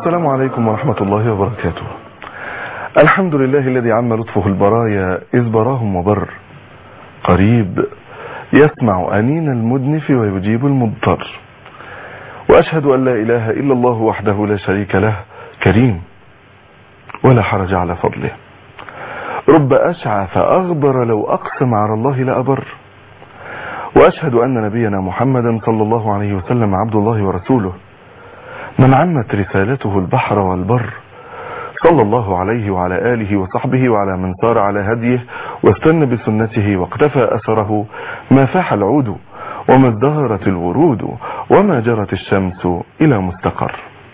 السلام عليكم ورحمة الله وبركاته الحمد لله الذي عم لطفه البرايا إذ براهم وبر قريب يسمع أنين المدنف ويجيب المضطر وأشهد أن لا إله إلا الله وحده لا شريك له كريم ولا حرج على فضله رب أشعى فأغبر لو أقسم على الله لأبر وأشهد أن نبينا محمدا صلى الله عليه وسلم عبد الله ورسوله من عمت رسالته البحر والبر صلى الله عليه وعلى آله وصحبه وعلى من سار على هديه واستنى بسنته واقتفى أثره ما فاح العود وما ازدهرت الورود وما جرت الشمس إلى مستقر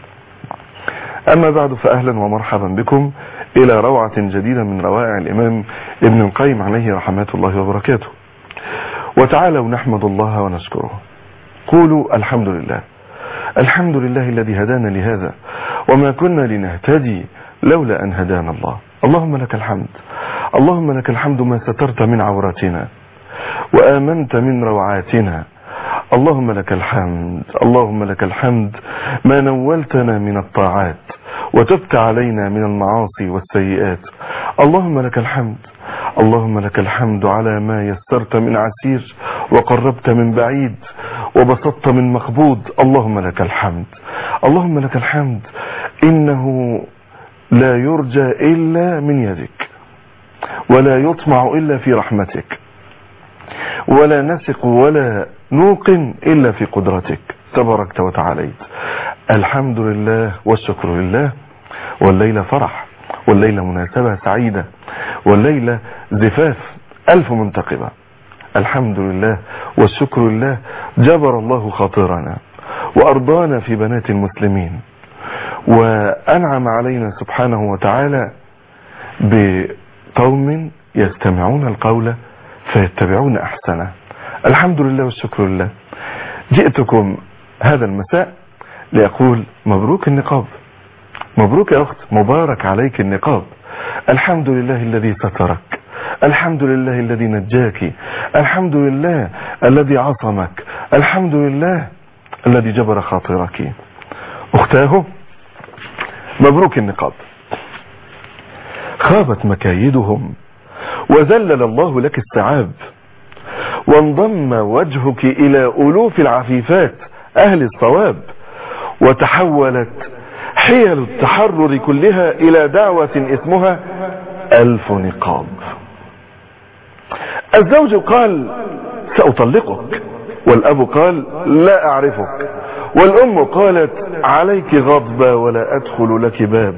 أما بعد فأهلا ومرحبا بكم إلى روعة جديدة من روائع الإمام ابن القيم عليه رحمات الله وبركاته وتعالوا نحمد الله ونشكره قولوا الحمد لله الحمد لله الذي هدانا لهذا وما كنا لنهتدي لولا أن هدانا الله اللهم لك الحمد اللهم لك الحمد ما سترت من عوراتنا وآمنت من روعاتنا اللهم لك الحمد اللهم لك الحمد ما نولتنا من الطاعات وتبت علينا من المعاصي والسيئات اللهم لك الحمد اللهم لك الحمد على ما يسرت من عسير وقربت من بعيد وبسطت من مقبوض اللهم لك الحمد اللهم لك الحمد إنه لا يرجى إلا من يدك ولا يطمع إلا في رحمتك ولا نثق ولا نوقن إلا في قدرتك تباركت وتعاليت الحمد لله والشكر لله والليلة فرح والليلة مناسبة سعيدة والليلة زفاف ألف منتقبة الحمد لله والشكر لله جبر الله خاطرنا وأرضانا في بنات المسلمين وأنعم علينا سبحانه وتعالى بقوم يستمعون القول فيتبعون أحسنه الحمد لله والشكر لله جئتكم هذا المساء لأقول مبروك النقاب مبروك يا أخت مبارك عليك النقاب الحمد لله الذي سترك الحمد لله الذي نجاك الحمد لله الذي عصمك الحمد لله الذي جبر خاطرك أختاه مبروك النقاب خابت مكايدهم وذلل الله لك السعاب وانضم وجهك إلى ألوف العفيفات أهل الصواب وتحولت حيل التحرر كلها إلى دعوة اسمها ألف نقاب الزوج قال سأطلقك والأب قال لا أعرفك والأم قالت عليك غضبة ولا أدخل لك باب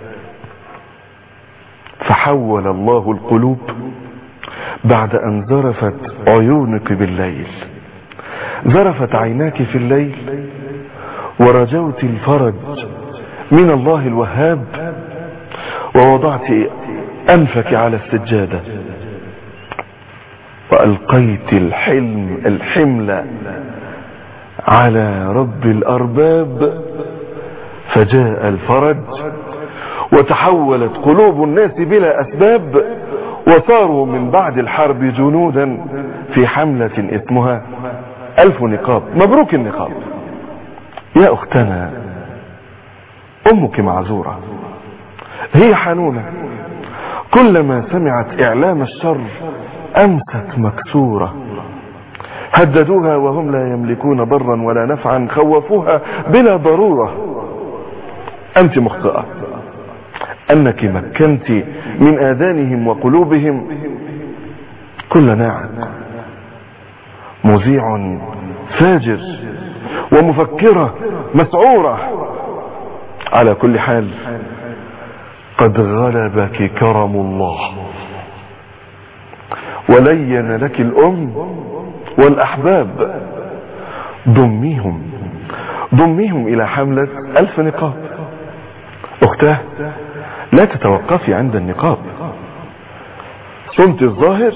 فحول الله القلوب بعد أن زرفت عيونك بالليل زرفت عيناك في الليل ورجوت الفرج من الله الوهاب ووضعت أنفك على السجادة وألقيت الحلم الحمل على رب الأرباب فجاء الفرج وتحولت قلوب الناس بلا أسباب وصاروا من بعد الحرب جنودا في حملة اسمها ألف نقاب مبروك النقاب يا أختنا أمك معذورة هي حنونة كلما سمعت إعلام الشر أمست مكسورة هددوها وهم لا يملكون ضرا ولا نفعا خوفوها بلا ضرورة أنت مخطئة أنك مكنت من آذانهم وقلوبهم كل ناعم مذيع فاجر ومفكرة مسعورة على كل حال قد غلبك كرم الله ولين لك الأم والأحباب ضميهم ضميهم إلى حملة ألف نقاب أختاه لا تتوقفي عند النقاب صمت الظاهر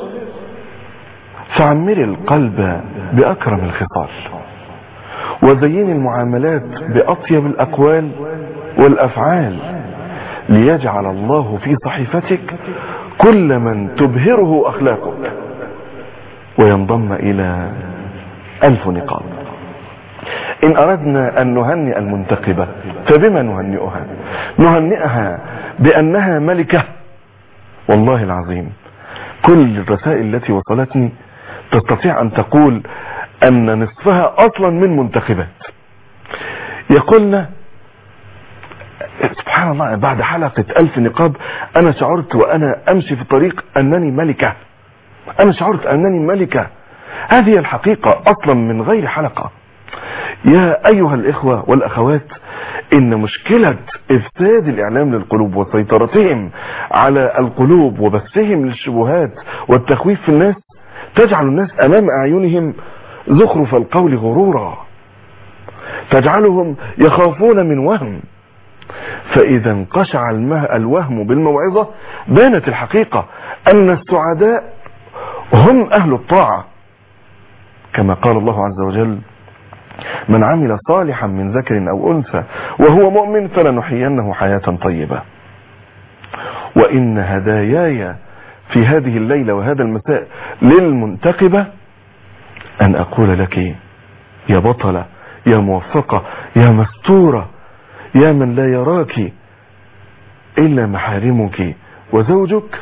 فعمري القلب بأكرم الخصال وزيني المعاملات بأطيب الأقوال والأفعال ليجعل الله في صحيفتك كل من تبهره أخلاقك وينضم إلى ألف نقاب إن أردنا أن نهنئ المنتقبة فبما نهنئها نهنئها بأنها ملكة والله العظيم كل الرسائل التي وصلتني تستطيع أن تقول أن نصفها أصلا من منتخبات يقولنا سبحان الله بعد حلقة ألف نقاب أنا شعرت وأنا أمشي في الطريق أنني ملكة أنا شعرت أنني ملكة هذه الحقيقة أصلا من غير حلقة يا أيها الإخوة والأخوات إن مشكلة إفساد الإعلام للقلوب وسيطرتهم على القلوب وبثهم للشبهات والتخويف في الناس تجعل الناس أمام أعينهم زخرف القول غرورا تجعلهم يخافون من وهم فإذا انقشع الوهم بالموعظة بانت الحقيقة أن السعداء هم أهل الطاعة كما قال الله عز وجل من عمل صالحا من ذكر أو أنثى وهو مؤمن فلنحيينه حياة طيبة وإن هداياي في هذه الليلة وهذا المساء للمنتقبة أن أقول لك يا بطلة يا موفقة يا مستورة يا من لا يراك إلا محارمك وزوجك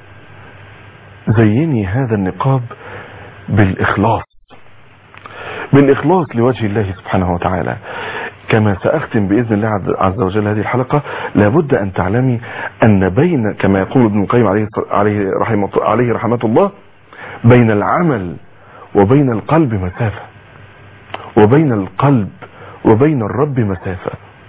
زيني هذا النقاب بالإخلاص بالإخلاص لوجه الله سبحانه وتعالى كما سأختم بإذن الله عز وجل هذه الحلقة لابد أن تعلمي أن بين كما يقول ابن القيم عليه, عليه, رحمة, عليه رحمة الله بين العمل وبين القلب مسافة وبين القلب وبين الرب مسافة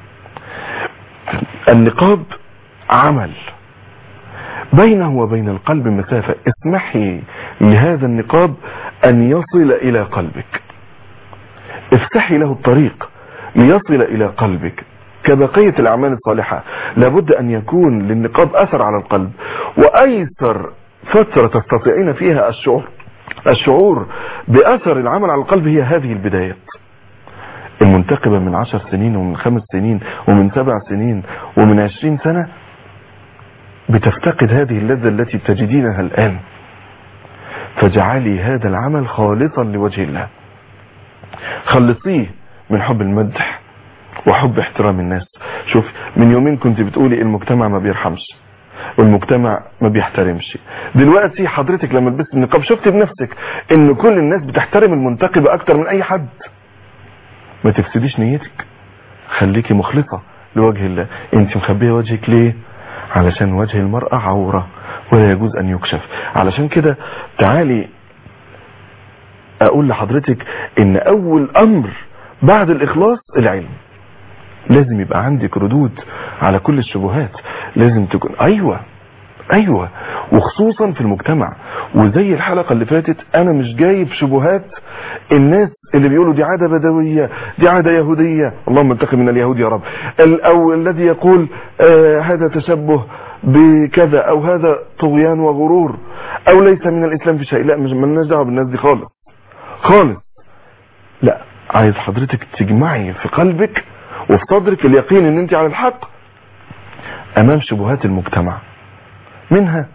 النقاب عمل بينه وبين القلب مسافة اسمحي لهذا النقاب أن يصل إلى قلبك افتحي له الطريق ليصل إلى قلبك كبقية الأعمال الصالحة لابد أن يكون للنقاب أثر على القلب وأيسر فترة تستطيعين فيها الشعور الشعور بأثر العمل على القلب هي هذه البدايات المنتقبة من عشر سنين ومن خمس سنين ومن سبع سنين ومن عشرين سنة بتفتقد هذه اللذة التي تجدينها الآن فجعلي هذا العمل خالصا لوجه الله خلصيه من حب المدح وحب احترام الناس شوف من يومين كنت بتقولي المجتمع ما بيرحمش والمجتمع ما بيحترمش دلوقتي حضرتك لما لبست النقاب شفت بنفسك ان كل الناس بتحترم المنتقبة اكتر من اي حد ما تفسديش نيتك خليكي مخلصة لوجه الله انت مخبية وجهك ليه علشان وجه المرأة عورة ولا يجوز ان يكشف علشان كده تعالي اقول لحضرتك ان اول امر بعد الاخلاص العلم لازم يبقى عندك ردود على كل الشبهات لازم تكون ايوه ايوه وخصوصا في المجتمع وزي الحلقة اللي فاتت انا مش جايب شبهات الناس اللي بيقولوا دي عادة بدوية دي عادة يهودية اللهم انتقم من اليهود يا رب او الذي يقول آه هذا تشبه بكذا او هذا طغيان وغرور او ليس من الاسلام في شيء لا مش مالناش دعوه بالناس دي خالص خالص لا عايز حضرتك تجمعي في قلبك وفي صدرك اليقين ان انت على الحق امام شبهات المجتمع منها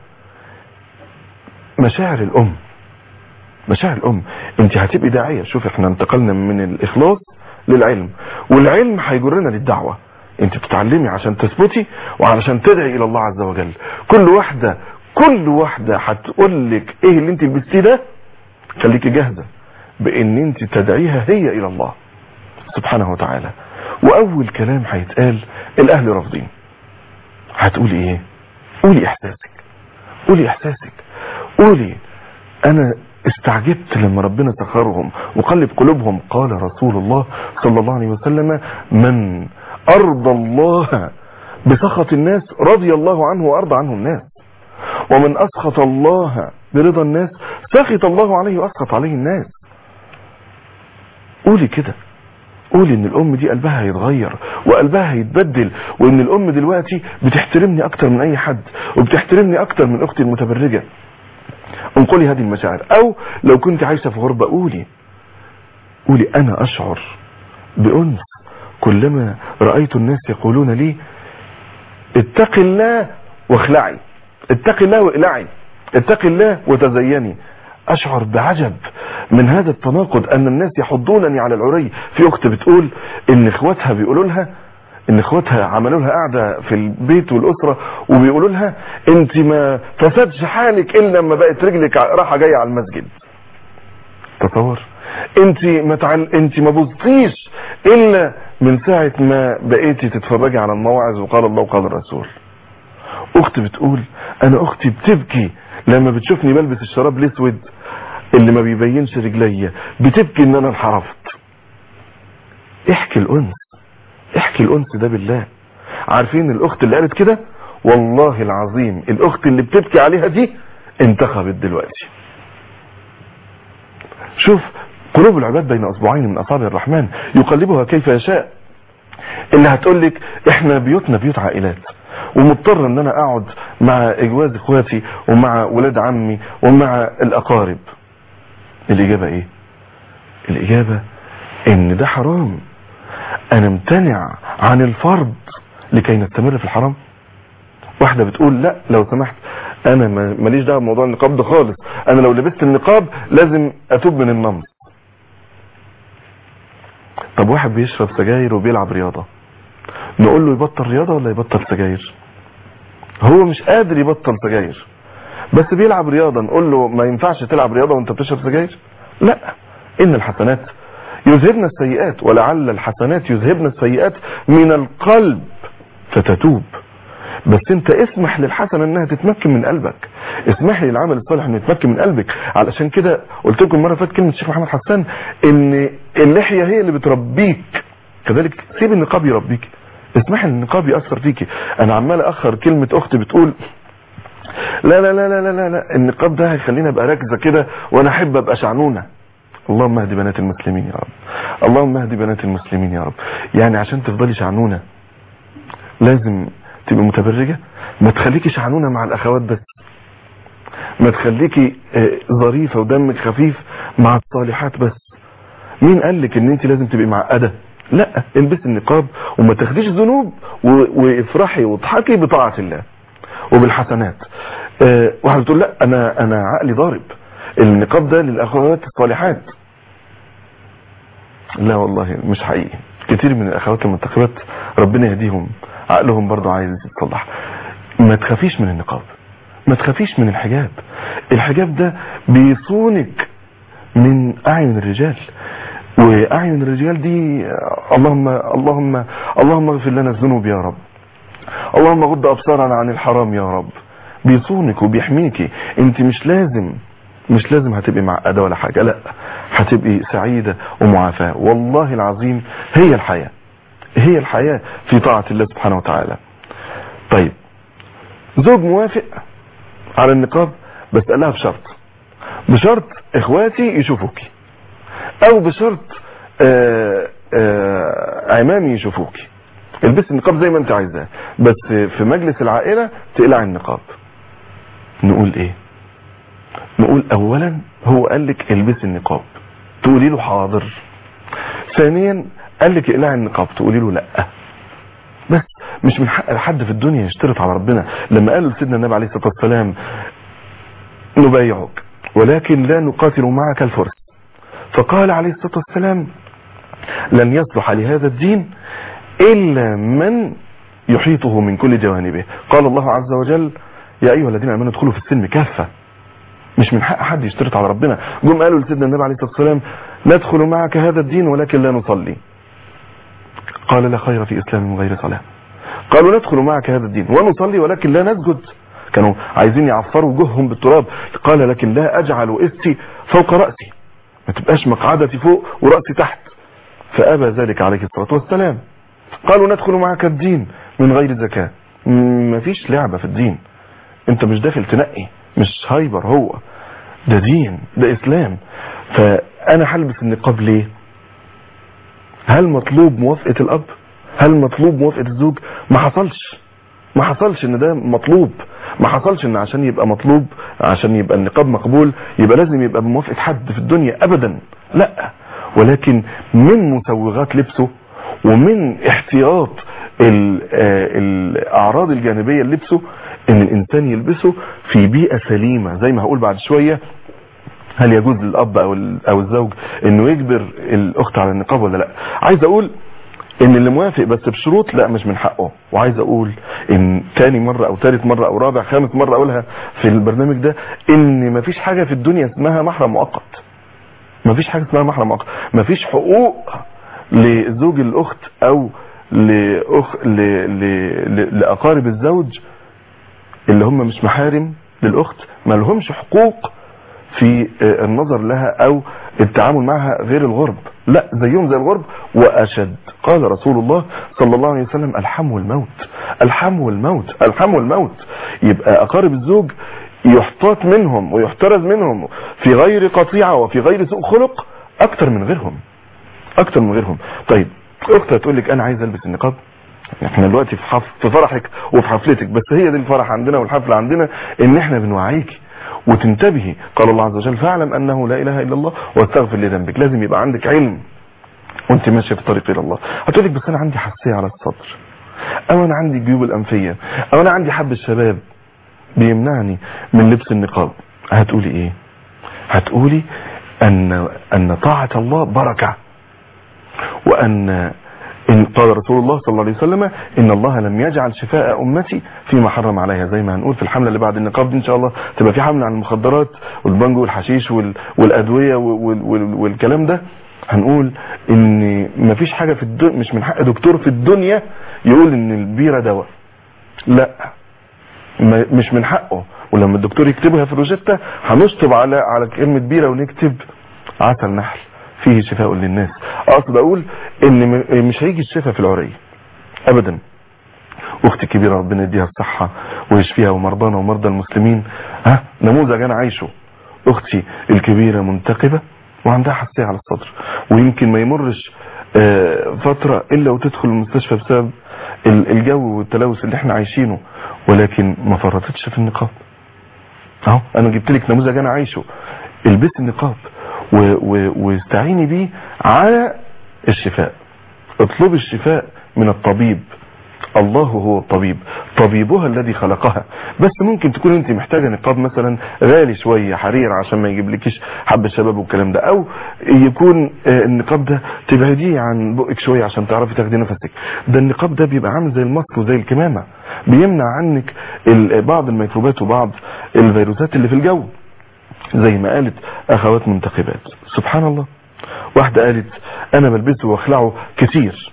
مشاعر الام مشاعر الام انت هتبقي داعية شوف احنا انتقلنا من الاخلاص للعلم والعلم هيجرنا للدعوة انت بتتعلمي عشان تثبتي وعشان تدعي الى الله عز وجل كل واحدة كل واحدة هتقول لك ايه اللي انت لبستيه ده خليكي جاهزة بان انت تدعيها هي الى الله سبحانه وتعالى واول كلام هيتقال الاهل رافضين هتقولي ايه قولي احساسك قولي احساسك قولي انا استعجبت لما ربنا سخرهم وقلب قلوبهم قال رسول الله صلى الله عليه وسلم من ارضى الله بسخط الناس رضي الله عنه وارضى عنه الناس ومن اسخط الله برضا الناس سخط الله عليه واسخط عليه الناس قولي كده قولي ان الام دي قلبها هيتغير وقلبها هيتبدل وان الام دلوقتي بتحترمني اكتر من اي حد وبتحترمني اكتر من اختي المتبرجة انقلي هذه المشاعر او لو كنت عايشة في غربة قولي قولي انا اشعر بانس كلما رأيت الناس يقولون لي اتق الله واخلعي اتق الله واقلعي اتق الله وتزيني اشعر بعجب من هذا التناقض ان الناس يحضونني على العري في اخت بتقول ان اخواتها بيقولوا لها ان اخواتها عملوا لها قاعده في البيت والاسره وبيقولوا لها انت ما فسدش حالك الا لما بقت رجلك رايحه جايه على المسجد تصور انت ما تعل... انت ما بصتيش الا من ساعه ما بقيتي تتفرجي على المواعظ وقال الله وقال الرسول اختي بتقول انا اختي بتبكي لما بتشوفني بلبس الشراب الاسود اللي ما بيبينش رجليا بتبكي ان انا انحرفت احكي الانس احكي الانس ده بالله عارفين الاخت اللي قالت كده والله العظيم الاخت اللي بتبكي عليها دي انتخبت دلوقتي شوف قلوب العباد بين اصبعين من اصابع الرحمن يقلبها كيف يشاء اللي هتقول لك احنا بيوتنا بيوت عائلات ومضطر ان انا اقعد مع اجواز اخواتي ومع ولاد عمي ومع الاقارب الاجابة ايه الاجابة ان ده حرام انا امتنع عن الفرض لكي نستمر في الحرام واحدة بتقول لا لو سمحت انا ماليش دعوه بموضوع النقاب ده خالص انا لو لبست النقاب لازم اتوب من النمط طب واحد بيشرب سجاير وبيلعب رياضة نقول له يبطل رياضة ولا يبطل سجاير هو مش قادر يبطل سجاير بس بيلعب رياضة نقول له ما ينفعش تلعب رياضة وانت بتشرب سجاير لا ان الحسنات يذهبن السيئات ولعل الحسنات يذهبن السيئات من القلب فتتوب بس انت اسمح للحسنة انها تتمكن من قلبك اسمح لي العمل الصالح انه يتمكن من قلبك علشان كده قلت لكم مرة فاتت كلمة الشيخ محمد حسان ان اللحية هي اللي بتربيك كذلك سيب النقاب يربيك اسمح لي النقاب يأثر فيكي انا عمال اخر كلمة اختي بتقول لا لا لا لا لا لا, لا. النقاب ده هيخليني ابقى راكزه كده وانا احب ابقى شعنونه اللهم اهدي بنات المسلمين يا رب اللهم اهدي بنات المسلمين يا رب يعني عشان تفضلي شعنونه لازم تبقى متبرجه ما تخليكي شعنونه مع الاخوات بس ما تخليكي ظريفه ودمك خفيف مع الصالحات بس مين قال لك ان انت لازم تبقي معقده لا البسي النقاب وما تاخديش ذنوب وافرحي واضحكي بطاعه الله وبالحسنات أه واحد بتقول لا انا انا عقلي ضارب النقاب ده للاخوات الصالحات لا والله مش حقيقي كتير من الاخوات المنتخبات ربنا يهديهم عقلهم برضو عايز يتصلح ما تخافيش من النقاب ما تخافيش من الحجاب الحجاب ده بيصونك من اعين الرجال واعين الرجال دي اللهم اللهم اللهم اغفر لنا الذنوب يا رب اللهم غض ابصارنا عن الحرام يا رب بيصونك وبيحميكي انت مش لازم مش لازم هتبقي معقده ولا حاجه لا هتبقي سعيده ومعافاه والله العظيم هي الحياه هي الحياه في طاعه الله سبحانه وتعالى طيب زوج موافق على النقاب بس قال لها بشرط بشرط اخواتي يشوفوكي او بشرط آآ آآ عمامي يشوفوكي البسي النقاب زي ما انت عايزاه بس في مجلس العائلة تقلع النقاب نقول ايه نقول اولا هو قال لك البسي النقاب تقولي له حاضر ثانيا قال لك اقلعي النقاب تقولي له لا بس مش من حق حد في الدنيا يشترط على ربنا لما قالوا لسيدنا النبي عليه الصلاة والسلام نبايعك ولكن لا نقاتل معك الفرس فقال عليه الصلاة والسلام لن يصلح لهذا الدين إلا من يحيطه من كل جوانبه قال الله عز وجل يا أيها الذين أمنوا ادخلوا في السلم كافة مش من حق حد يشترط على ربنا جم قالوا لسيدنا النبي عليه الصلاة والسلام ندخل معك هذا الدين ولكن لا نصلي قال لا خير في إسلام من غير صلاة قالوا ندخل معك هذا الدين ونصلي ولكن لا نسجد كانوا عايزين يعفروا وجوههم بالتراب قال لكن لا أجعل إستي فوق رأسي ما تبقاش مقعدتي فوق ورأسي تحت فأبى ذلك عليه الصلاة والسلام قالوا ندخل معك الدين من غير زكاة مفيش لعبة في الدين انت مش داخل تنقي مش هايبر هو ده دين ده اسلام فانا هلبس النقاب ليه هل مطلوب موافقة الاب هل مطلوب موافقة الزوج ما حصلش ما حصلش ان ده مطلوب ما حصلش ان عشان يبقى مطلوب عشان يبقى النقاب مقبول يبقى لازم يبقى بموافقة حد في الدنيا ابدا لا ولكن من مسوغات لبسه ومن احتياط الاعراض الجانبية للبسه ان الانسان يلبسه في بيئة سليمة زي ما هقول بعد شوية هل يجوز للاب او ال- او الزوج انه يجبر الاخت على النقاب ولا لا عايز اقول ان اللي موافق بس بشروط لا مش من حقه وعايز اقول ان تاني مرة او تالت مرة او رابع خامس مرة اقولها في البرنامج ده ان مفيش حاجة في الدنيا اسمها محرم مؤقت مفيش حاجة اسمها محرم مؤقت مفيش حقوق لزوج الاخت او لأخ... ل... ل... ل... لاقارب الزوج اللي هم مش محارم للاخت ما لهمش حقوق في آه، النظر لها او التعامل معها غير الغرب لا زيهم زي الغرب واشد قال رسول الله صلى الله عليه وسلم الحم والموت الحم والموت الحم والموت يبقى اقارب الزوج يحتاط منهم ويحترز منهم في غير قطيعة وفي غير سوء خلق اكتر من غيرهم اكتر من غيرهم طيب اختها تقول لك انا عايز البس النقاب احنا دلوقتي في حف... في فرحك وفي حفلتك بس هي دي الفرح عندنا والحفله عندنا ان احنا بنوعيك وتنتبهي قال الله عز وجل فاعلم انه لا اله الا الله واستغفر لذنبك لازم يبقى عندك علم وانت ماشيه في الطريق الى الله هتقول لك بس انا عندي حساسيه على الصدر او انا عندي جيوب الانفيه او انا عندي حب الشباب بيمنعني من لبس النقاب هتقولي ايه هتقولي ان ان طاعه الله بركه وان إن قال رسول الله صلى الله عليه وسلم إن الله لم يجعل شفاء أمتي فيما حرم عليها زي ما هنقول في الحملة اللي بعد النقاب دي إن شاء الله تبقى في حملة عن المخدرات والبنجو والحشيش وال- والأدوية وال- وال- والكلام ده هنقول إن مفيش حاجة في الدنيا مش من حق دكتور في الدنيا يقول إن البيرة دواء لا ما- مش من حقه ولما الدكتور يكتبها في الروجيتا هنشطب على على كلمة بيرة ونكتب عسل نحل فيه شفاء للناس اقصد اقول ان م- مش هيجي الشفاء في العرية ابدا اختي الكبيرة ربنا يديها الصحة ويشفيها ومرضانا ومرضى المسلمين ها نموذج انا عايشه اختي الكبيرة منتقبة وعندها حساسية على الصدر ويمكن ما يمرش آه، فترة الا وتدخل المستشفى بسبب ال- الجو والتلوث اللي احنا عايشينه ولكن ما فرطتش في النقاب اهو انا جبت لك نموذج انا عايشه البسي النقاب و- و- واستعيني بيه على الشفاء اطلبي الشفاء من الطبيب الله هو الطبيب طبيبها الذي خلقها بس ممكن تكون انت محتاجة نقاب مثلا غالي شوية حرير عشان ما يجيب لكيش حب الشباب والكلام ده او يكون آه، النقاب ده تبعديه عن بقك شوية عشان تعرفي تاخدي نفسك ده النقاب ده بيبقى عامل زي الماسك وزي الكمامة بيمنع عنك ال- بعض الميكروبات وبعض الفيروسات اللي في الجو زي ما قالت اخوات منتخبات سبحان الله واحدة قالت انا بلبسه واخلعه كتير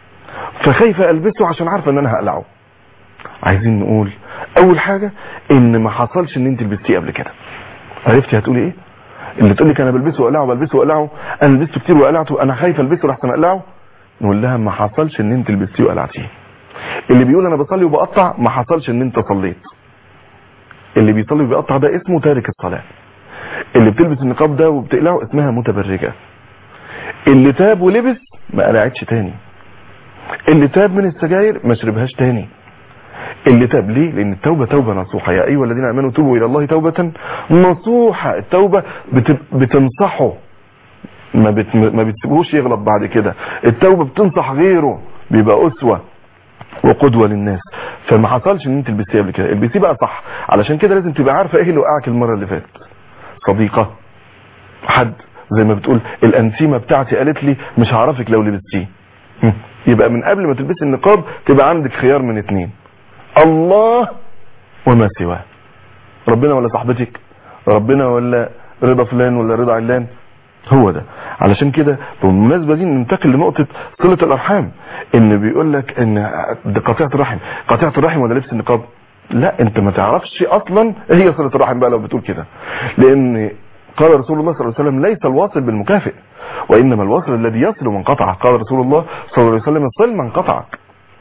فخايفة البسه عشان عارفة ان انا هقلعه عايزين نقول اول حاجة ان ما حصلش ان انت لبستيه قبل كده عرفتي هتقولي ايه اللي تقول لك انا بلبسه واقلعه بلبسه واقلعه انا لبسته كتير وقلعته انا خايفة البسه لحسن اقلعه نقول لها ما حصلش ان انت لبستيه وقلعتيه اللي بيقول انا بصلي وبقطع ما حصلش ان انت صليت اللي بيصلي وبيقطع ده اسمه تارك الصلاة اللي بتلبس النقاب ده وبتقلعه اسمها متبرجة اللي تاب ولبس ما قلعتش تاني اللي تاب من السجاير ما شربهاش تاني اللي تاب ليه لان التوبة توبة نصوحة يا ايها الذين امنوا توبوا الى الله توبة نصوحة التوبة بت... بتنصحه ما, بت... ما بتسيبوش يغلط بعد كده التوبة بتنصح غيره بيبقى اسوة وقدوة للناس فما حصلش ان انت تلبسيه قبل كده البسيه بقى صح علشان كده لازم تبقى عارفة ايه اللي وقعك المرة اللي فاتت صديقة حد زي ما بتقول الانسيمة بتاعتي قالت لي مش هعرفك لو لبستيه هم. يبقى من قبل ما تلبسي النقاب تبقى عندك خيار من اتنين الله وما سواه ربنا ولا صاحبتك ربنا ولا رضا فلان ولا رضا علان هو ده علشان كده بالمناسبة دي ننتقل لنقطة صلة الأرحام ان بيقول لك ان ده قطيعة الرحم قطيعة الرحم ولا لبس النقاب لا انت ما تعرفش اصلا ايه هي صلة الرحم بقى لو بتقول كده لان قال رسول الله صلى الله عليه وسلم ليس الواصل بالمكافئ وانما الواصل الذي يصل من قطعه قال رسول الله صلى الله عليه وسلم صل من قطعك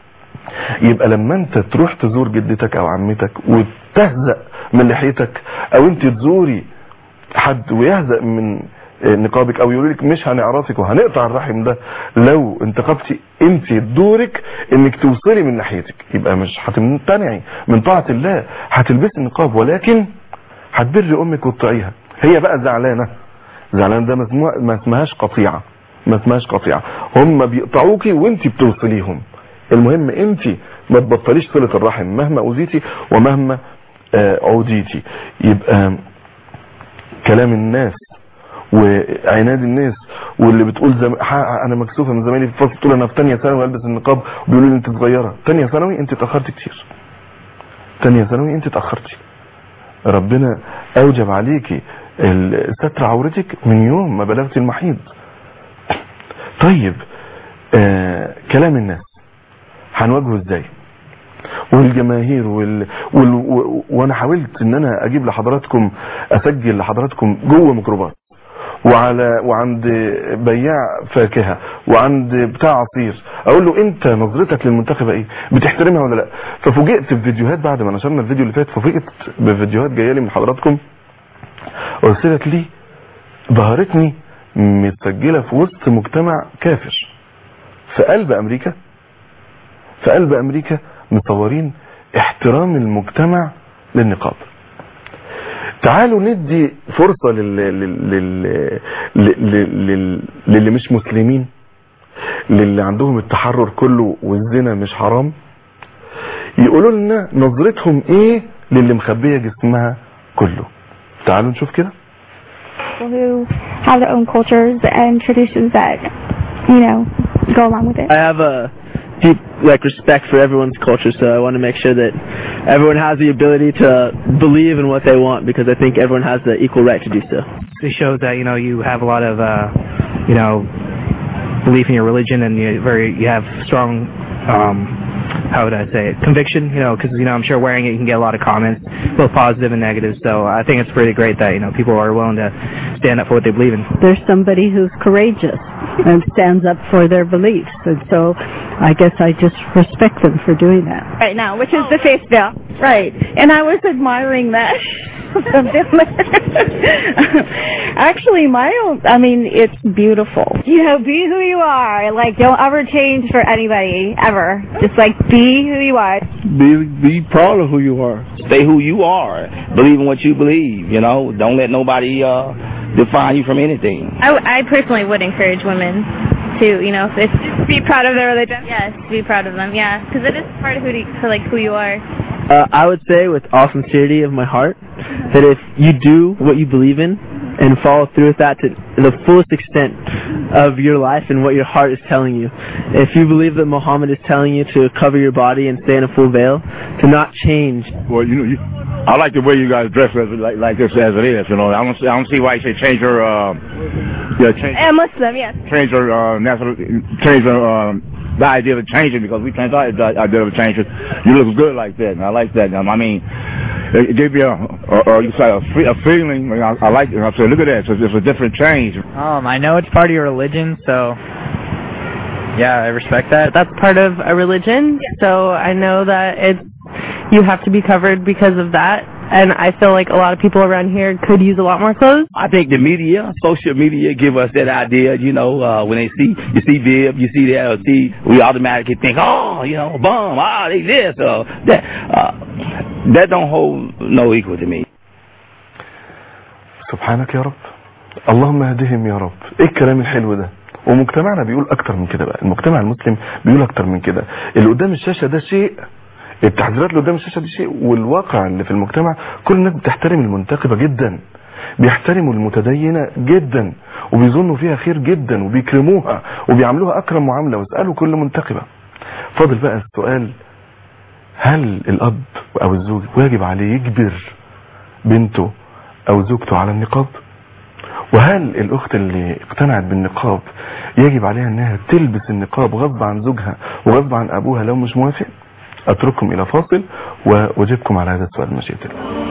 يبقى لما انت تروح تزور جدتك او عمتك وتهزأ من لحيتك او انت تزوري حد ويهزأ من نقابك او يقول لك مش هنعرفك وهنقطع الرحم ده لو انتقبتي انت دورك انك توصلي من ناحيتك يبقى مش هتمتنعي من طاعة الله هتلبسي النقاب ولكن هتبري امك وتطيعيها هي بقى زعلانة زعلانة ده مسموع- ما اسمهاش قطيعة ما اسمهاش قطيعة هم بيقطعوكي وانت بتوصليهم المهم انت ما تبطليش صلة الرحم مهما اوذيتي ومهما آه، عوديتي يبقى كلام الناس وعناد الناس واللي بتقول زم... ح- انا مكسوفه من زمايلي في الفصل تقول انا في ثانيه ثانوي البس النقاب وبيقولوا لي انت صغيره ثانيه ثانوي انت اتاخرت كتير ثانيه ثانوي انت اتاخرتي ربنا اوجب عليكي ال- ستر عورتك من يوم ما بلغتي المحيض طيب آه كلام الناس هنواجهه ازاي والجماهير وال... وال... و... وانا حاولت ان انا اجيب لحضراتكم اسجل لحضراتكم جوه ميكروباص وعلى وعند بياع فاكهه وعند بتاع عصير اقول له انت نظرتك للمنتخبه ايه بتحترمها ولا لا ففوجئت بفيديوهات بعد ما نشرنا الفيديو اللي فات فوجئت بفيديوهات جايه لي من حضراتكم ارسلت لي ظهرتني متسجله في وسط مجتمع كافر في قلب امريكا في قلب امريكا مصورين احترام المجتمع للنقاب تعالوا ندي فرصة لل... لل... لل... لل... لل... للي مش مسلمين للي عندهم التحرر كله والزنا مش حرام يقولوا لنا نظرتهم ايه للي مخبية جسمها كله تعالوا نشوف كده people who have their own cultures and traditions that, you know, go along with it. I have a deep like respect for everyone's culture, so I want to make sure that everyone has the ability to believe in what they want because I think everyone has the equal right to do so. it shows that you know you have a lot of uh, you know belief in your religion and you very you have strong um, how would I say it conviction you know because you know I'm sure wearing it you can get a lot of comments both positive and negative so I think it's pretty great that you know people are willing to stand up for what they believe in. there's somebody who's courageous and stands up for their beliefs. And so I guess I just respect them for doing that. Right now, which is the face veil. Right. And I was admiring that. from them. Actually, my own, I mean, it's beautiful. You know, be who you are. Like, don't ever change for anybody, ever. Just like be who you are. be be proud of who you are. Stay who you are. Believe in what you believe. You know, don't let nobody uh define you from anything. I, I personally would encourage women to, you know, if be proud of their religion. Yes, be proud of them. Yeah, because it is part of who to, to like who you are. Uh, I would say with all sincerity of my heart that if you do what you believe in and follow through with that to the fullest extent of your life and what your heart is telling you, if you believe that Muhammad is telling you to cover your body and stay in a full veil, to not change Well, you know, you, I like the way you guys dress as, like like this as it is. You know, I don't see, I don't see why you say change your uh, yeah change And Muslim, yes. change your uh, national change your um, the idea of changing because we changed our the idea of changing. You look good like that, and I like that. Um, I mean, it, it gave me a, a, a you say a, fe- a feeling. I, I like it. I said, look at that. It's a, it's a different change. Um, I know it's part of your religion, so yeah, I respect that. That's part of a religion, so I know that it's you have to be covered because of that. And I feel like a lot of people around here could use a lot more clothes. I think the media, social media, give us that idea. You know, uh, when they see you see Bib, you see the LT, we automatically think, oh, you know, bum, ah, they this, uh, that. Uh, that don't hold no equal to me. سبحانك يا رب اللهم اهدهم يا رب ايه الكلام الحلو ده ومجتمعنا بيقول اكتر من كده بقى المجتمع المسلم بيقول اكتر من كده اللي قدام الشاشة ده شيء التحذيرات اللي قدام الشاشة دي شيء والواقع اللي في المجتمع كل الناس بتحترم المنتخبة جدا بيحترموا المتدينة جدا وبيظنوا فيها خير جدا وبيكرموها وبيعملوها اكرم معاملة واسألوا كل منتخبة فاضل بقى السؤال هل الاب او الزوج واجب عليه يجبر بنته او زوجته على النقاب وهل الاخت اللي اقتنعت بالنقاب يجب عليها انها تلبس النقاب غصب عن زوجها وغصب عن ابوها لو مش موافق اترككم الى فاصل واجيبكم على هذا السؤال مشيئة الله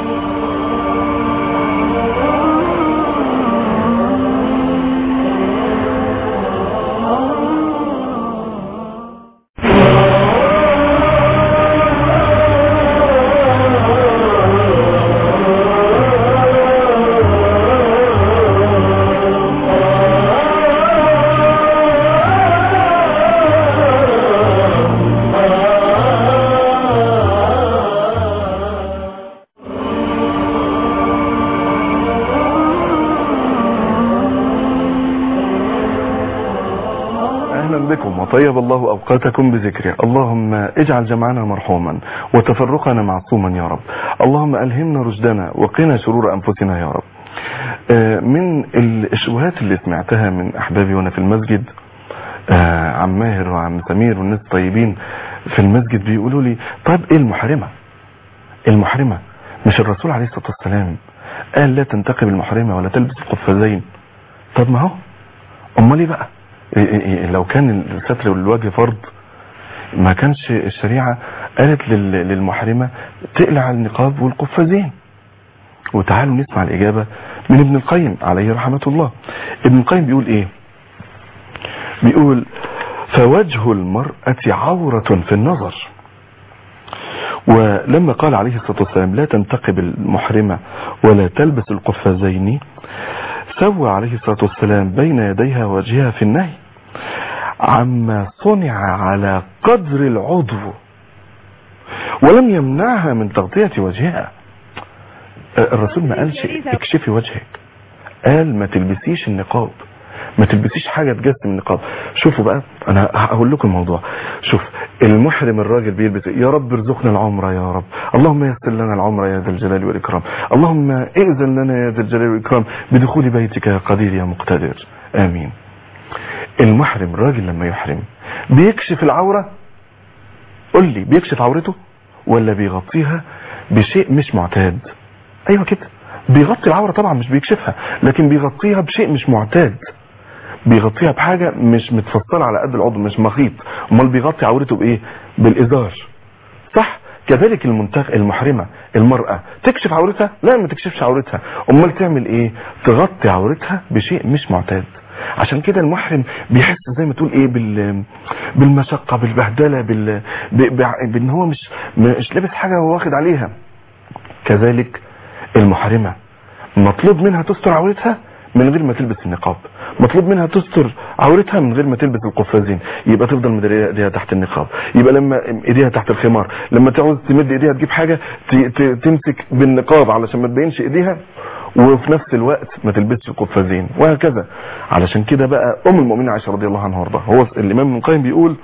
اهلا بكم وطيب الله اوقاتكم بذكره اللهم اجعل جمعنا مرحوما وتفرقنا معصوما يا رب اللهم الهمنا رشدنا وقنا شرور انفسنا يا رب آه، من الشبهات اللي سمعتها من احبابي وانا في المسجد آه، عم ماهر وعم سمير والناس الطيبين في المسجد بيقولوا لي طيب ايه المحرمة المحرمة مش الرسول عليه الصلاة والسلام قال لا تنتقب المحرمة ولا تلبس القفازين طب ما هو امال ايه بقى إيه- إيه- إيه لو كان الستر الوجه فرض ما كانش الشريعة قالت لل- للمحرمة تقلع النقاب والقفازين وتعالوا نسمع الإجابة من ابن القيم عليه رحمة الله ابن القيم بيقول ايه بيقول فوجه المرأة عورة في النظر ولما قال عليه الصلاة والسلام لا تنتقب المحرمة ولا تلبس القفازين سوى عليه الصلاة والسلام بين يديها وجهها في النهي عما صنع على قدر العضو ولم يمنعها من تغطية وجهها الرسول ما قالش اكشفي وجهك قال ما تلبسيش النقاب ما تلبسيش حاجة تجسم النقاب شوفوا بقى انا هقول لكم الموضوع شوف المحرم الراجل بيلبس إيه؟ يا رب ارزقنا العمرة يا رب اللهم يسر لنا العمرة يا ذا الجلال والإكرام اللهم ائذن لنا يا ذا الجلال والإكرام بدخول بيتك يا قدير يا مقتدر آمين المحرم الراجل لما يحرم بيكشف العورة قل لي بيكشف عورته ولا بيغطيها بشيء مش معتاد ايوه كده بيغطي العورة طبعا مش بيكشفها لكن بيغطيها بشيء مش معتاد بيغطيها بحاجة مش متفصلة على قد العضو مش مخيط امال بيغطي عورته بايه بالازار صح كذلك المنتخ المحرمة المرأة تكشف عورتها لا ما تكشفش عورتها امال تعمل ايه تغطي عورتها بشيء مش معتاد عشان كده المحرم بيحس زي ما تقول ايه بال بالمشقة بالبهدلة بال ب- ب- بان هو مش مش لابس حاجة وهو واخد عليها كذلك المحرمة مطلوب منها تستر عورتها من غير ما تلبس النقاب مطلوب منها تستر عورتها من غير ما تلبس القفازين يبقى تفضل مدريه ايديها تحت النقاب يبقى لما ايديها تحت الخمار لما تعوز تمد ايديها تجيب حاجة ت- ت- تمسك بالنقاب علشان ما تبينش ايديها وفي نفس الوقت ما تلبسش القفازين وهكذا علشان كده بقى ام المؤمنين عائشة رضي الله عنها وارضاها هو الامام ابن القيم بيقول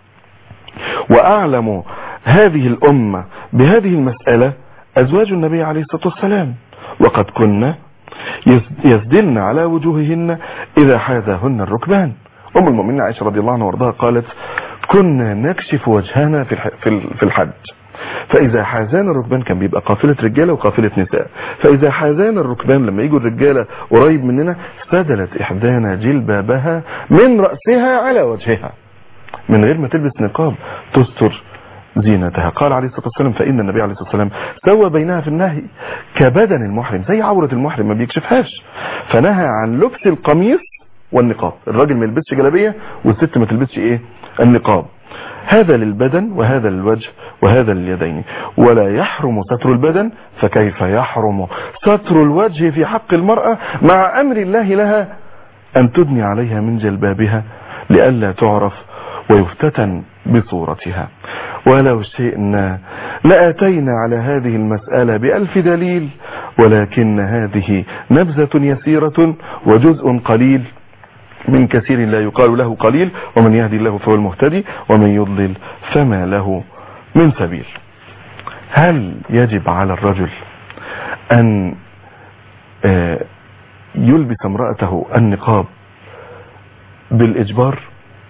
واعلم هذه الامة بهذه المسألة ازواج النبي عليه الصلاة والسلام وقد كنا يسدلن على وجوههن اذا حاذاهن الركبان ام المؤمنين عائشة رضي الله عنها وارضاها قالت كنا نكشف وجهنا في الح- في ال- في الحج فاذا حازان الركبان كان بيبقى قافلة رجالة وقافلة نساء فاذا حازان الركبان لما يجوا الرجالة قريب مننا سدلت احدانا جلبابها من رأسها على وجهها من غير ما تلبس نقاب تستر زينتها قال عليه الصلاة والسلام فإن النبي عليه الصلاة والسلام سوى بينها في النهي كبدن المحرم زي عورة المحرم ما بيكشفهاش فنهى عن لبس القميص والنقاب الراجل ما يلبسش جلابية والست ما تلبسش ايه النقاب هذا للبدن وهذا للوجه وهذا لليدين ولا يحرم ستر البدن فكيف يحرم ستر الوجه في حق المرأة مع أمر الله لها أن تدني عليها من جلبابها لئلا تعرف ويفتتن بصورتها ولو شئنا لأتينا على هذه المسألة بألف دليل ولكن هذه نبذة يسيرة وجزء قليل من كثير لا يقال له قليل ومن يهدي الله فهو المهتدي ومن يضلل فما له من سبيل هل يجب على الرجل أن آه، يلبس امرأته النقاب بالإجبار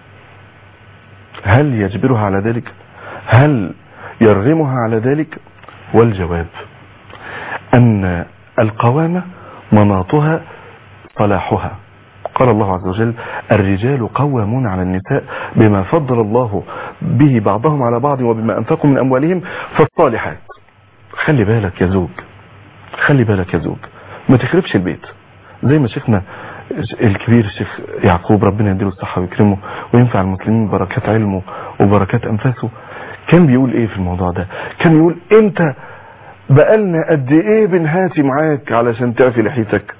هل يجبرها على ذلك هل يرغمها على ذلك والجواب أن القوامة مناطها صلاحها قال الله عز وجل الرجال قوامون على النساء بما فضل الله به بعضهم على بعض وبما أنفقوا من أموالهم فالصالحات خلي بالك يا زوج خلي بالك يا زوج ما تخربش البيت زي ما شيخنا الكبير الشيخ يعقوب ربنا يديله الصحة ويكرمه وينفع المسلمين ببركات علمه وبركات أنفاسه كان بيقول ايه في الموضوع ده كان يقول انت بقالنا قد ايه بنهاتي معاك علشان تعفي لحيتك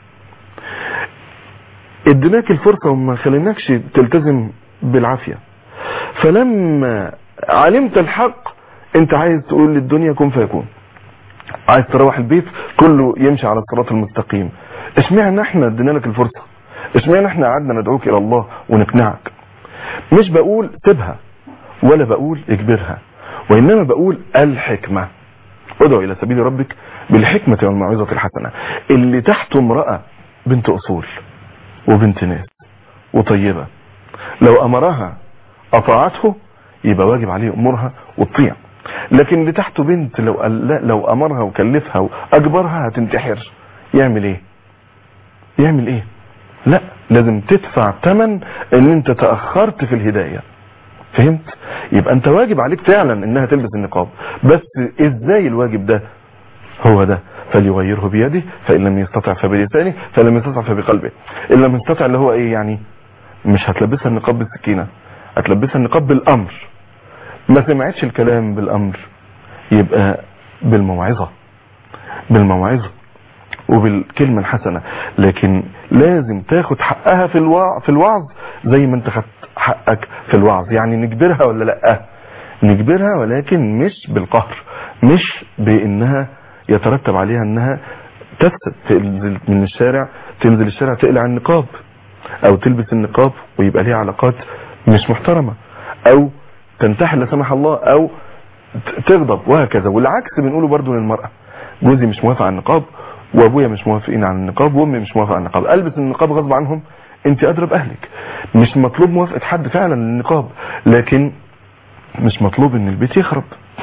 اديناك الفرصة وما خليناكش تلتزم بالعافية فلما علمت الحق انت عايز تقول للدنيا كن فيكون عايز تروح البيت كله يمشي على الصراط المستقيم اشمعنى احنا ادينا لك الفرصة اشمعنى احنا قعدنا ندعوك الى الله ونقنعك مش بقول سيبها ولا بقول اجبرها وانما بقول الحكمة ادعو الى سبيل ربك بالحكمة والموعظة الحسنة اللي تحته امرأة بنت اصول وبنت ناس وطيبة لو امرها اطاعته يبقى واجب عليه امورها وتطيع لكن اللي تحته بنت لو قال لا لو امرها وكلفها واجبرها هتنتحر يعمل ايه يعمل ايه لا لازم تدفع ثمن ان انت تاخرت في الهدايه فهمت يبقى انت واجب عليك فعلا انها تلبس النقاب بس ازاي الواجب ده هو ده فليغيره بيده فان لم يستطع فبلسانه فلم يستطع فبقلبه ان لم يستطع اللي هو ايه يعني مش هتلبسها النقاب بالسكينه هتلبسها النقاب بالامر ما سمعتش الكلام بالامر يبقى بالموعظه بالموعظه وبالكلمة الحسنة لكن لازم تاخد حقها في الوعظ في الوعظ زي ما انت خدت حقك في الوعظ يعني نجبرها ولا لا نجبرها ولكن مش بالقهر مش بانها يترتب عليها انها تفسد تنزل من الشارع تنزل الشارع تقلع النقاب او تلبس النقاب ويبقى ليها علاقات مش محترمة او تنتحل لا سمح الله او تغضب وهكذا والعكس بنقوله برضو للمرأة جوزي مش موافق على النقاب وابويا مش موافقين على النقاب وامي مش موافقه على النقاب البس النقاب غصب عنهم انت ادرى باهلك مش مطلوب موافقه حد فعلا للنقاب لكن مش مطلوب ان البيت يخرب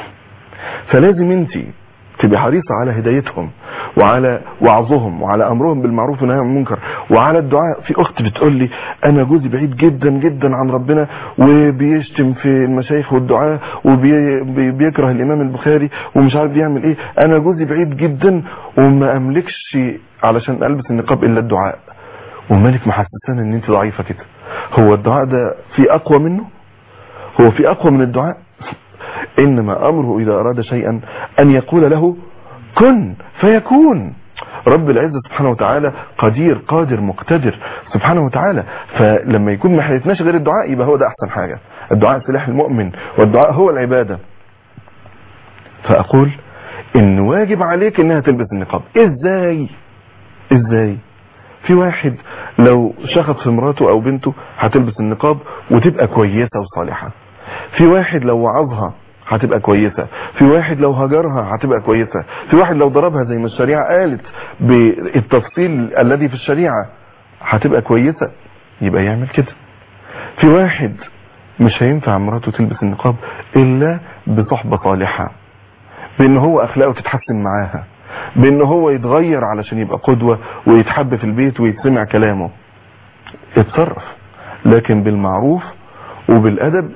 فلازم انت تبقى حريصة على هدايتهم وعلى وعظهم وعلى امرهم بالمعروف والنهي عن المنكر وعلى الدعاء في اخت بتقول لي انا جوزي بعيد جدا جدا عن ربنا وبيشتم في المشايخ والدعاء وبيكره الامام البخاري ومش عارف بيعمل ايه انا جوزي بعيد جدا وما املكش علشان البس النقاب الا الدعاء ومالك محسسان ان انت ضعيفه كده هو الدعاء ده في اقوى منه هو في اقوى من الدعاء انما امره اذا اراد شيئا ان يقول له كن فيكون رب العزة سبحانه وتعالى قدير قادر مقتدر سبحانه وتعالى فلما يكون ما حيثناش غير الدعاء يبقى هو ده احسن حاجة الدعاء سلاح المؤمن والدعاء هو العبادة فاقول ان واجب عليك انها تلبس النقاب ازاي ازاي في واحد لو شخط في مراته او بنته هتلبس النقاب وتبقى كويسة وصالحة في واحد لو وعظها هتبقى كويسة في واحد لو هجرها هتبقى كويسة في واحد لو ضربها زي ما الشريعة قالت بالتفصيل الذي في الشريعة هتبقى كويسة يبقى يعمل كده في واحد مش هينفع مراته تلبس النقاب الا بصحبة صالحة بان هو اخلاقه تتحسن معاها بان هو يتغير علشان يبقى قدوة ويتحب في البيت ويتسمع كلامه اتصرف لكن بالمعروف وبالادب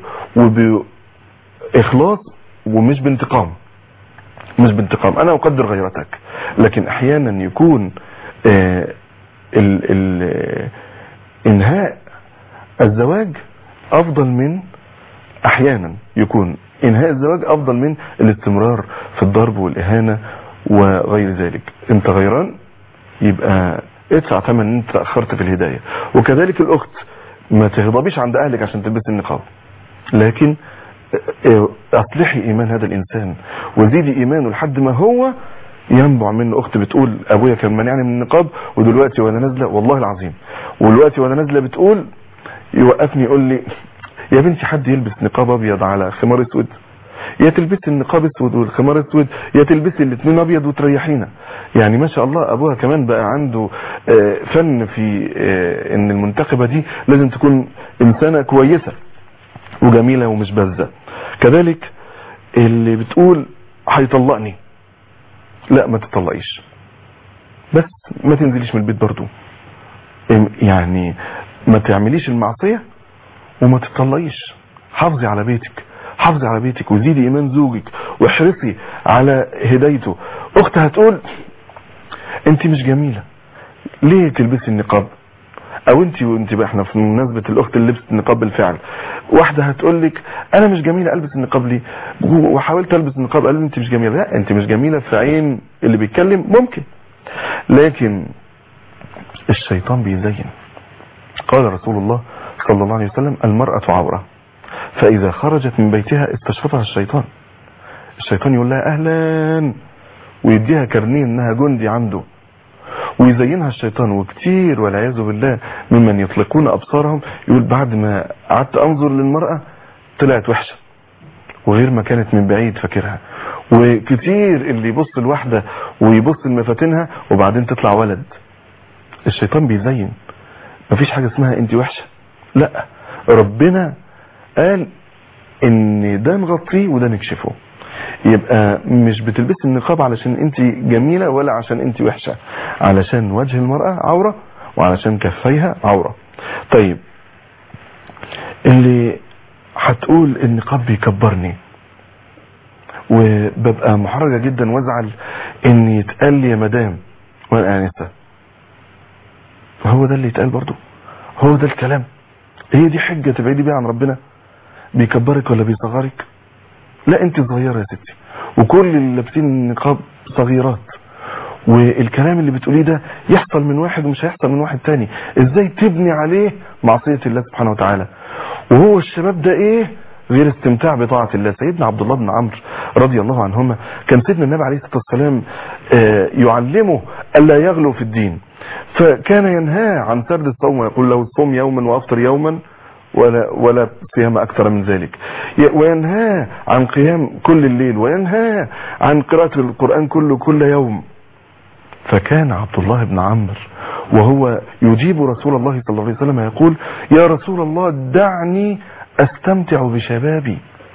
وباخلاص ومش بانتقام مش بانتقام انا اقدر غيرتك لكن احيانا يكون آه ال ال انهاء الزواج افضل من احيانا يكون انهاء الزواج افضل من الاستمرار في الضرب والاهانة وغير ذلك انت غيران يبقى ادفع ثمن ان انت تاخرت في الهدايه وكذلك الاخت ما تغضبيش عند اهلك عشان تلبس النقاب لكن اصلحي ايمان هذا الانسان وزيدي ايمانه لحد ما هو ينبع منه اخت بتقول ابويا كان مانعني من النقاب ودلوقتي وانا نازله والله العظيم ودلوقتي وانا نازله بتقول يوقفني يقول لي يا بنتي حد يلبس نقاب ابيض على خمار اسود يا تلبسي النقاب اسود والخمار اسود يا تلبسي الاثنين ابيض وتريحينا يعني ما شاء الله ابوها كمان بقى عنده فن في ان المنتخبة دي لازم تكون انسانة كويسة وجميلة ومش باذة كذلك اللي بتقول هيطلقني لا ما تطلقيش بس ما تنزليش من البيت برضو يعني ما تعمليش المعصية وما تطلقيش حافظي على بيتك حافظي على بيتك وزيدي ايمان زوجك واحرصي على هدايته اخت هتقول انت مش جميلة ليه تلبسي النقاب او انت وانت بقى احنا في مناسبة الاخت اللي لبست النقاب بالفعل واحدة هتقول لك انا مش جميلة البس النقاب ليه وحاولت البس النقاب قال انت مش جميلة لا انت مش جميلة في عين اللي بيتكلم ممكن لكن الشيطان بيزين قال رسول الله صلى الله عليه وسلم المرأة عورة فإذا خرجت من بيتها استشرفها الشيطان الشيطان يقول لها أهلا ويديها كرنين انها جندي عنده ويزينها الشيطان وكتير والعياذ بالله ممن يطلقون أبصارهم يقول بعد ما قعدت أنظر للمرأة طلعت وحشة وغير ما كانت من بعيد فاكرها وكتير اللي يبص الواحدة ويبص لمفاتنها وبعدين تطلع ولد الشيطان بيزين مفيش حاجة اسمها انت وحشة لا ربنا قال ان ده نغطيه وده نكشفه يبقى مش بتلبسي النقاب علشان انت جميلة ولا عشان انت وحشة علشان وجه المرأة عورة وعلشان كفيها عورة طيب اللي هتقول النقاب بيكبرني وببقى محرجة جدا وازعل ان يتقال لي يا مدام وانا انسة هو ده اللي يتقال برضو هو ده الكلام هي دي حجة تبعدي بيها عن ربنا بيكبرك ولا بيصغرك لا انت صغيرة يا ستي وكل اللي لابسين النقاب صغيرات والكلام اللي بتقوليه ده يحصل من واحد ومش هيحصل من واحد تاني ازاي تبني عليه معصية الله سبحانه وتعالى وهو الشباب ده ايه غير استمتاع بطاعة الله سيدنا عبد الله بن عمرو رضي الله عنهما كان سيدنا النبي عليه الصلاة والسلام آه، يعلمه ألا يغلو في الدين فكان ينهاه عن سرد الصوم ويقول له صوم يوما وافطر يوما ولا ولا صيام اكثر من ذلك ي- وينهاه عن قيام كل الليل وينهاه عن قراءة القرآن كله كل يوم فكان عبد الله بن عمرو وهو يجيب رسول الله صلى الله عليه وسلم يقول يا رسول الله دعني استمتع بشبابي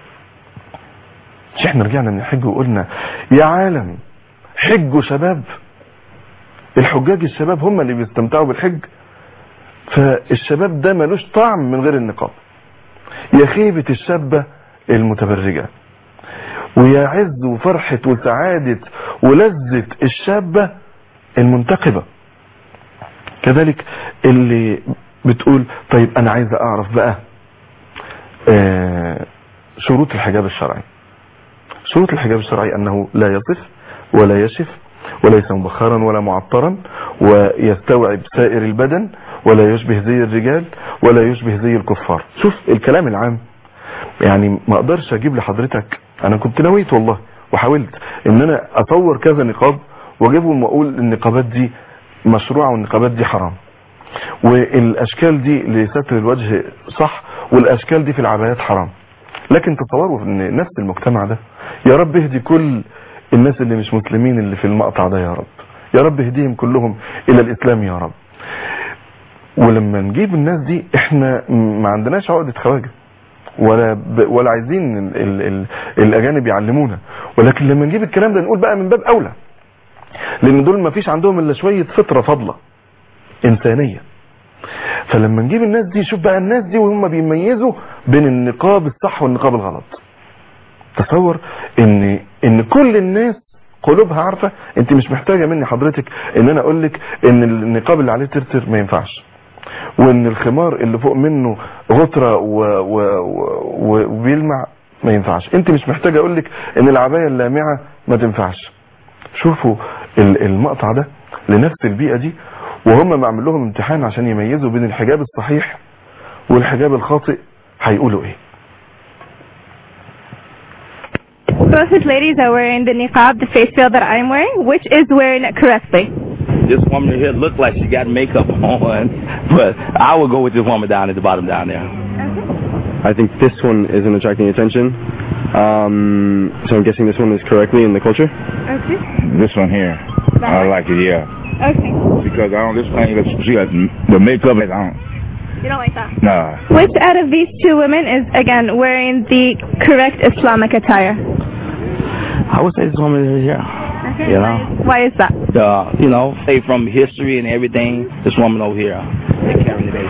مش احنا رجعنا من الحج وقلنا يا عالم حجوا شباب الحجاج الشباب هم اللي بيستمتعوا بالحج فالشباب ده ملوش طعم من غير النقاب يا خيبة الشابة المتبرجة ويا عز وفرحة وسعادة ولذة الشابة المنتقبة كذلك اللي بتقول طيب انا عايزة اعرف بقى آه، شروط الحجاب الشرعي شروط الحجاب الشرعي انه لا يصف ولا يشف وليس مبخرا ولا معطرا ويستوعب سائر البدن ولا يشبه زي الرجال ولا يشبه زي الكفار شوف الكلام العام يعني ما اقدرش اجيب لحضرتك انا كنت نويت والله وحاولت ان انا اطور كذا نقاب واجيبهم واقول النقابات دي مشروعة والنقابات دي حرام والاشكال دي لستر الوجه صح والاشكال دي في العبايات حرام لكن تصوروا ان نفس المجتمع ده يا رب اهدي كل الناس اللي مش مسلمين اللي في المقطع ده يا رب يا رب اهديهم كلهم الى الاسلام يا رب ولما نجيب الناس دي احنا ما عندناش عقدة خواجه ولا ب... ولا عايزين ال... ال... ال... الاجانب يعلمونا ولكن لما نجيب الكلام ده نقول بقى من باب اولى لان دول ما فيش عندهم الا شوية فطرة فضلة انسانية فلما نجيب الناس دي شوف بقى الناس دي وهم بيميزوا بين النقاب الصح والنقاب الغلط تصور ان ان كل الناس قلوبها عارفة انت مش محتاجة مني حضرتك ان انا اقول لك ان النقاب اللي عليه ترتر ما ينفعش وان الخمار اللي فوق منه غطرة و و و وبيلمع ما ينفعش انت مش محتاجة اقول لك ان العباية اللامعة ما تنفعش شوفوا ال- المقطع ده لنفس البيئة دي وهم معمل لهم امتحان عشان يميزوا بين الحجاب الصحيح والحجاب الخاطئ هيقولوا ايه Both his ladies are wearing the niqab, the face veil that I'm wearing. Which is wearing it correctly? This woman here looked like she got makeup on, but I would go with this woman down at the bottom down there. I think this one isn't attracting attention. Um, so I'm guessing this one is correctly in the culture. Okay. This one here. I like it, yeah. Okay. Because I don't, this one, she got the makeup, I don't, You don't like that? nah. Which out of these two women is, again, wearing the correct Islamic attire? I would say this woman here. Okay. You know, Why is that? uh, you know, say from history and everything, this woman over here, they're carrying the baby.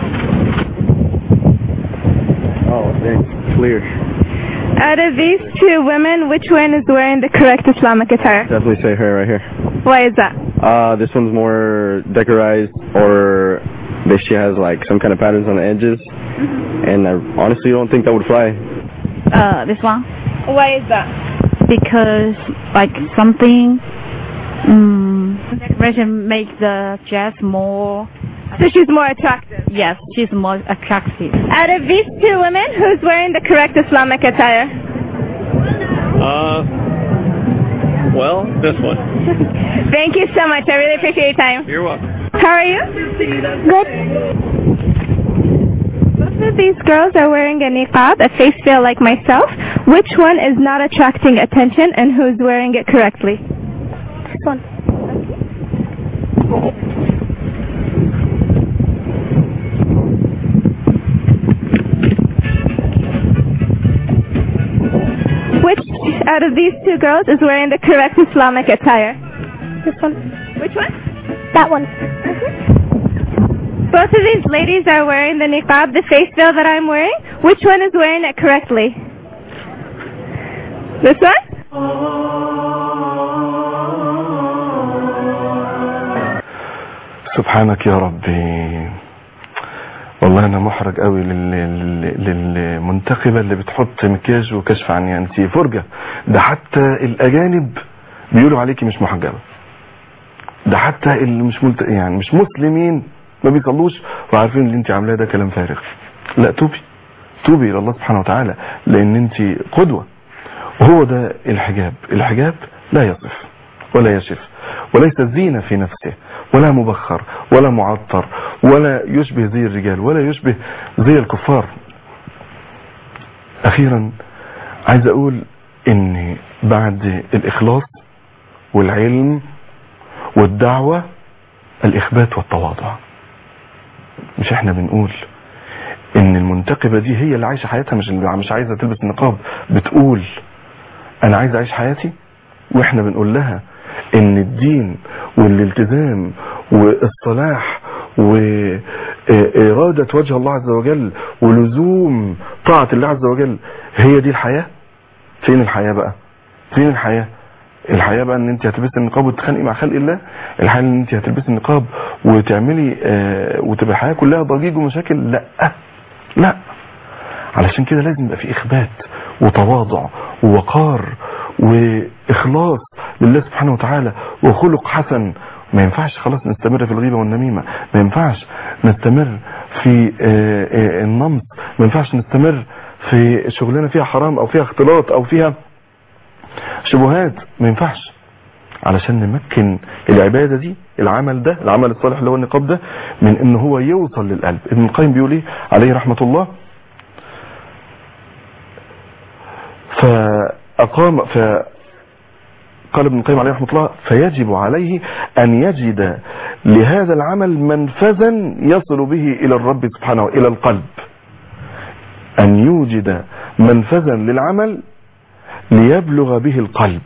Oh, thanks. Clear. Out of these two women, which one is wearing the correct Islamic attire? Definitely say her right here. Why is that? Uh, this one's more decorized, or that she has like some kind of patterns on the edges, and I honestly don't think that would fly. Uh, this one Why is that? because like something um, decoration make the dress more. So she's more attractive. Yes, she's more attractive. Out of these two women, who's wearing the correct Islamic attire? Uh, well, this one. Thank you so much. I really appreciate your time. You're welcome. How are you? Good. Both of these girls are wearing a niqab, a face veil like myself. Which one is not attracting attention and who's wearing it correctly? This one. out of these two girls is wearing the correct Islamic attire? This one. Which one? That one. Both of these ladies are wearing the niqab, the face veil that I'm wearing. Which one is wearing it correctly? This one? سبحانك يا ربي والله انا محرج قوي لل... لل... للمنتخبه اللي بتحط مكياج وكشف عن انت فرجه ده حتى الاجانب بيقولوا عليكي مش محجبه ده حتى اللي مش ملت... يعني مش مسلمين ما بيصلوش وعارفين اللي انت عاملاه ده كلام فارغ لا توبي توبي الى الله سبحانه وتعالى لان انت قدوه وهو ده الحجاب الحجاب لا يصف ولا يشف وليس زينة في نفسه ولا مبخر ولا معطر ولا يشبه زي الرجال ولا يشبه زي الكفار اخيرا عايز اقول ان بعد الاخلاص والعلم والدعوة الاخبات والتواضع مش احنا بنقول ان المنتقبة دي هي اللي عايشة حياتها مش مش عايزة تلبس النقاب بتقول انا عايز اعيش حياتي واحنا بنقول لها ان الدين والالتزام والصلاح وإرادة وجه الله عز وجل ولزوم طاعة الله عز وجل هي دي الحياة فين الحياة بقى فين الحياة الحياة بقى ان انت هتلبسي النقاب وتتخانقي مع خلق الله الحياة ان انت هتلبسي النقاب وتعملي آه وتبقى الحياة كلها ضجيج ومشاكل لا لا علشان كده لازم يبقى في اخبات وتواضع ووقار واخلاص لله سبحانه وتعالى وخلق حسن ما ينفعش خلاص نستمر في الغيبة والنميمة ما ينفعش نستمر في النمط ما ينفعش نستمر في شغلنا فيها حرام او فيها اختلاط او فيها شبهات ما ينفعش علشان نمكن العبادة دي العمل ده العمل الصالح اللي هو النقاب ده من ان هو يوصل للقلب ابن القيم بيقول ايه عليه رحمة الله فأقام ف قال ابن القيم عليه رحمه الله فيجب عليه أن يجد لهذا العمل منفذا يصل به إلى الرب سبحانه إلى القلب أن يوجد منفذا للعمل ليبلغ به القلب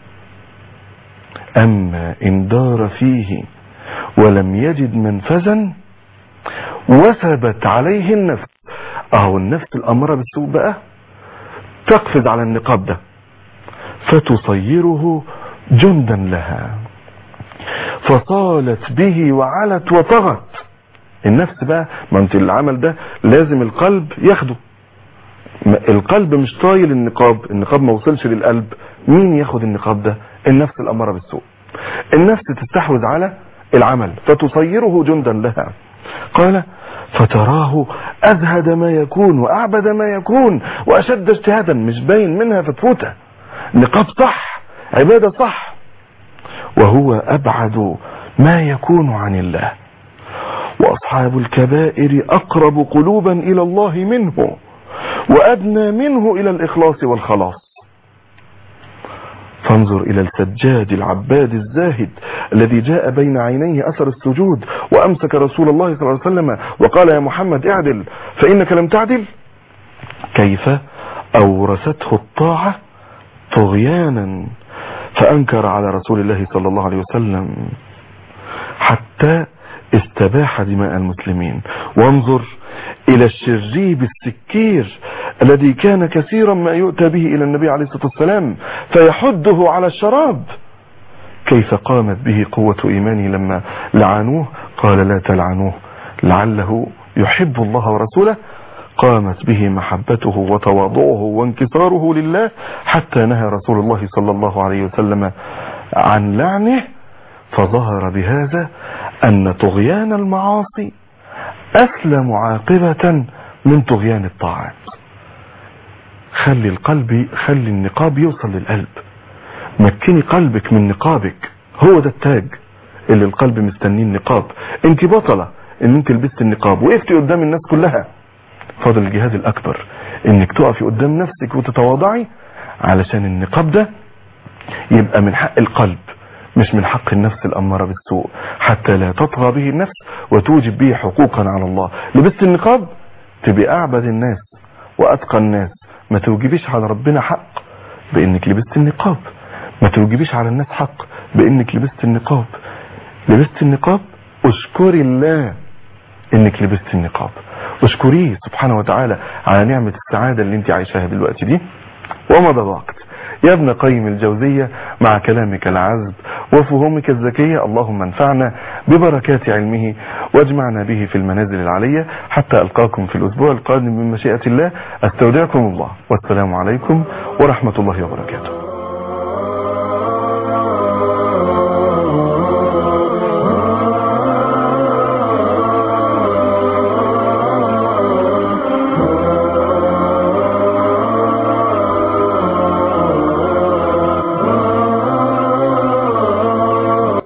أما إن دار فيه ولم يجد منفذا وثبت عليه النفس أهو النفس الأمر بالسوء بقى تقفز على النقاب ده فتصيره جندا لها فصالت به وعلت وطغت النفس بقى ما انت العمل ده لازم القلب ياخده القلب مش طايل النقاب النقاب ما وصلش للقلب مين ياخد النقاب ده النفس الاماره بالسوء النفس تستحوذ على العمل فتصيره جندا لها قال فتراه أزهد ما يكون وأعبد ما يكون وأشد اجتهادا مش باين منها فتفوته نقاب صح عبادة صح وهو أبعد ما يكون عن الله وأصحاب الكبائر أقرب قلوبا إلى الله منه وأدنى منه إلى الإخلاص والخلاص فانظر إلى السجاد العباد الزاهد الذي جاء بين عينيه أثر السجود وأمسك رسول الله صلى الله عليه وسلم وقال يا محمد اعدل فإنك لم تعدل كيف أورثته الطاعة طغيانا فأنكر على رسول الله صلى الله عليه وسلم حتى استباح دماء المسلمين وانظر إلى الشريب السكير الذي كان كثيرا ما يؤتى به إلى النبي عليه الصلاة والسلام فيحده على الشراب كيف قامت به قوة إيمانه لما لعنوه قال لا تلعنوه لعله يحب الله ورسوله قامت به محبته وتواضعه وانكساره لله حتى نهى رسول الله صلى الله عليه وسلم عن لعنه فظهر بهذا أن طغيان المعاصي أسلم عاقبة من طغيان الطاعات خلي القلب خلي النقاب يوصل للقلب مكني قلبك من نقابك هو ده التاج اللي القلب مستنيه النقاب انت بطلة ان انت لبست النقاب وقفتي قدام الناس كلها فاضل الجهاد الاكبر انك تقفي قدام نفسك وتتواضعي علشان النقاب ده يبقى من حق القلب مش من حق النفس الأمارة بالسوء حتى لا تطغى به النفس وتوجب به حقوقا على الله لبست النقاب تبقى أعبد الناس وأتقى الناس ما توجبيش على ربنا حق بانك لبست النقاب ما توجبيش على الناس حق بانك لبست النقاب لبست النقاب اشكري الله انك لبست النقاب اشكريه سبحانه وتعالى على نعمة السعادة اللي انت عايشاها دلوقتي دي ومضى الوقت يا ابن قيم الجوزية مع كلامك العذب وفهومك الذكية اللهم انفعنا ببركات علمه واجمعنا به في المنازل العلية حتى ألقاكم في الأسبوع القادم من مشيئة الله أستودعكم الله والسلام عليكم ورحمة الله وبركاته